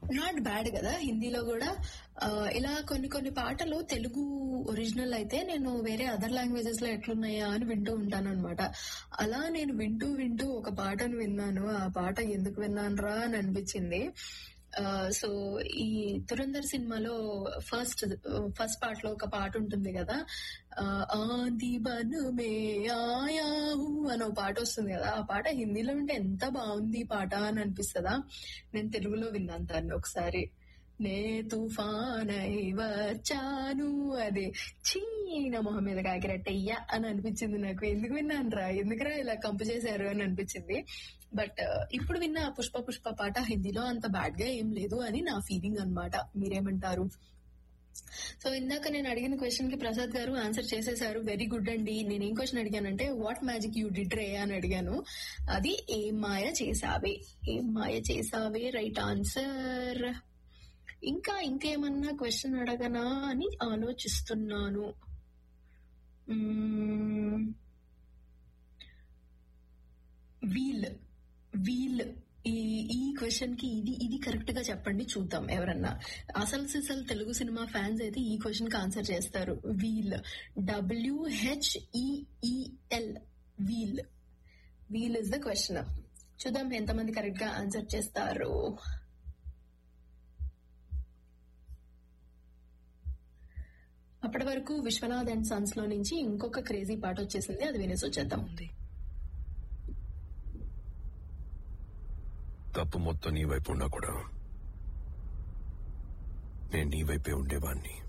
not bad కదా హిందీలో కూడా ఆ, ఇలా కొన్ని కొన్ని పాటలు తెలుగు ఒరిజినల్ అయితే నేను వేరే అదర్ లాంగ్వేజెస్ లో ఎట్లున్నాయా అని వింటూ ఉంటాను అనమాట అలా నేను వింటూ వింటూ ఒక పాటను విన్నాను ఆ పాట ఎందుకు విన్నాను రా అని అనిపించింది సో ఈ తురందర్ సినిమాలో ఫస్ట్ ఫస్ట్ పార్ట్ లో ఒక పాట ఉంటుంది కదా ఆ, ఆంది బను మే ఆయాహు అని ఒక పాట వస్తుంది కదా ఆ పాట హిందీలో ఉంటే ఎంత బాగుంది ఈ పాట అని అనిపిస్తుందా నేను తెలుగులో విన్నాను దాన్ని ఒకసారి నే తుఫానై వచ్చాను అదే చీన మొహం మీద కాకిరట్టయ్యా అని అనిపించింది నాకు ఎందుకు విన్నాను రా ఎందుకురా ఇలా కంపు చేశారు అని అనిపించింది బట్ ఇప్పుడు విన్న ఆ పుష్ప పుష్ప పాట హిందీలో అంత బ్యాడ్ గా ఏం లేదు అని నా ఫీలింగ్ అన్నమాట మీరేమంటారు సో ఇందాక నేను అడిగిన క్వశ్చన్ కి ప్రసాద్ గారు ఆన్సర్ చేసేసారు వెరీ గుడ్ అండి నేను ఏం క్వశ్చన్ అడిగానంటే వాట్ మ్యాజిక్ యూ డిడ్ రే అని అడిగాను అది ఏం మాయ చేసావే ఏం మాయ చేసావే రైట్ ఆన్సర్ ఇంకా ఇంకేమన్నా క్వశ్చన్ అడగనా అని ఆలోచిస్తున్నాను వీల్ వీల్ ఈ ఈ క్వశ్చన్ కి ఇది ఇది కరెక్ట్ గా చెప్పండి చూద్దాం ఎవరన్నా అసలు సిసలు తెలుగు సినిమా ఫ్యాన్స్ అయితే ఈ క్వశ్చన్ కి ఆన్సర్ చేస్తారు wheel W H E E L wheel wheel is the question చూద్దాం ఎంతమంది కరెక్ట్ గా ఆన్సర్ చేస్తారు అప్పటి వరకు విశ్వనాథ్ అండ్ సన్స్ లో నుంచి ఇంకొక క్రేజీ పాట వచ్చేసింది అది వినేసి వచ్చేద్దాం ఉంది తప్పు మొత్తం నీ వైపు ఉన్నా కూడా నేను నీ వైపే ఉండేవాణ్ణి